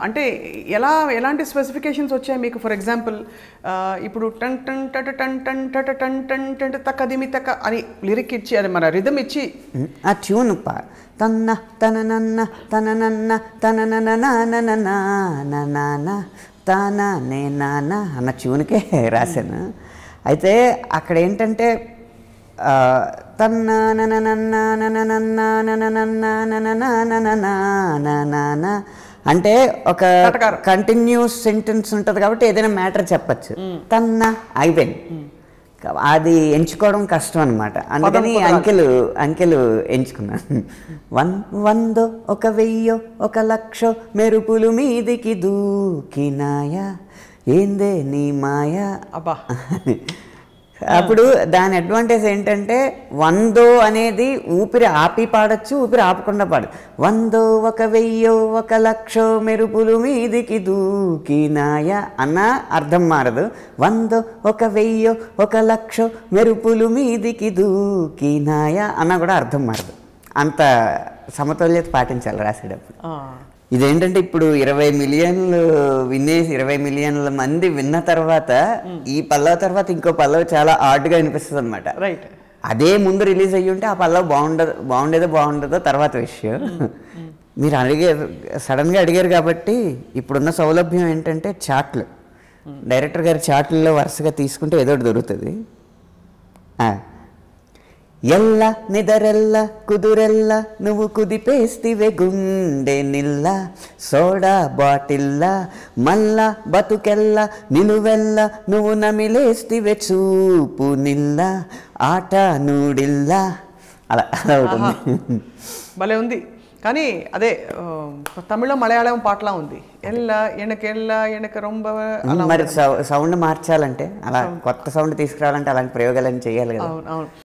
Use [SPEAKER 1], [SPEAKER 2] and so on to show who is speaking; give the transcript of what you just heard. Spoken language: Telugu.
[SPEAKER 1] అంటే ఎలా ఎలాంటి స్పెసిఫికేషన్స్ వచ్చాయి మీకు ఫర్ ఎగ్జాంపుల్ ఇప్పుడు టన్ టన్ టట టన్ టన్ టట టన్ టన్ టన్ తక్కదిమి తక్క అని లిరిక్ ఇచ్చి అది మన రిధమ్ ఇచ్చి
[SPEAKER 2] ఉమ్, ఆ ట్యూన్ పా తన్న తన నన్న తన నన్న తన నన నాన తాన నే నాన్న అన్న ట్యూన్కే రాశాను అయితే అక్కడ ఏంటంటే ఆ, తన్న నన నన్న నన నన్న నన నన్న నన నన నాన అంటే ఒక
[SPEAKER 1] కటకారం.
[SPEAKER 2] కంటిన్యూస్ సెంటెన్స్ ఉంటుంది కాబట్టి ఏదైనా మ్యాటర్ చెప్పచ్చు తన్న అయిపోయింది అది ఎంచుకోవడం కష్టం అనమాట అందుకని
[SPEAKER 1] కుదరాలి.
[SPEAKER 2] అంకెలు అంకెలు ఎంచుకున్నాను వన్ వందో ఒక వెయ్యో ఒక లక్షో మెరుపులు మీదికి దూకినాయా ఏందే నీ మాయా
[SPEAKER 1] అబ్బా
[SPEAKER 2] అప్పుడు దాని అడ్వాంటేజ్ ఏంటంటే వందో అనేది ఊపిరి ఆపి పాడొచ్చు ఊపిరి ఆపకుండా పాడు వందో ఒక వెయ్యో ఒక లక్షో మెరుపులు మీదికి దూకినాయ అన్న అర్థం మారదు వందో ఒక వెయ్యో ఒక లక్షో మెరుపులు మీదికి దూకినాయ అన్న కూడా అర్థం మారదు అంత సమతుల్యత పాటించాలి రాసేటప్పుడు
[SPEAKER 1] ఆ,
[SPEAKER 2] ఇదేంటంటే ఇప్పుడు ఇరవై మిలియన్లు వినేసి ఇరవై మిలియన్ల మంది విన్న తర్వాత ఈ పల్లవ తర్వాత ఇంకో పల్లవ చాలా ఆర్డ్గా అనిపిస్తుంది అనమాట
[SPEAKER 1] రైట్
[SPEAKER 2] అదే ముందు రిలీజ్ అయ్యి ఉంటే ఆ పల్లవ బాగుండదు బాగుండేదో బాగుండదో తర్వాత విషయం మీరు అడిగారు సడన్గా అడిగారు కాబట్టి ఇప్పుడున్న సౌలభ్యం ఏంటంటే చాట్లు డైరెక్టర్ గారి చాట్లలో వరుసగా తీసుకుంటే ఏదో ఒకటి దొరుకుతుంది ఆ. ఎల్ల నిదరెల్ల కుదురెల్ల నువ్వు కుదిపేస్తివే గుండె నిల్ల సోడా బాటిల్ల మల్ల బతుకెల్ల నిలువెల్ల నువ్వు నమిలేస్తివే చూపు నిల్ల ఆట నూడిల్ల అలా అలా ఉంటుంది
[SPEAKER 1] భలే ఉంది కానీ అదే ఆ, తమిళ మలయాళం పాటలా ఉంది ఎల్ల ఎనకెల్ల ఎనక రొంబ అలా
[SPEAKER 2] మరి సౌ- సౌండ్ మార్చాలంటే అలా కొత్త సౌండ్ తీసుకురావాలంటే అలాంటి ప్రయోగాలను చేయాలి కదా
[SPEAKER 1] అవును అవును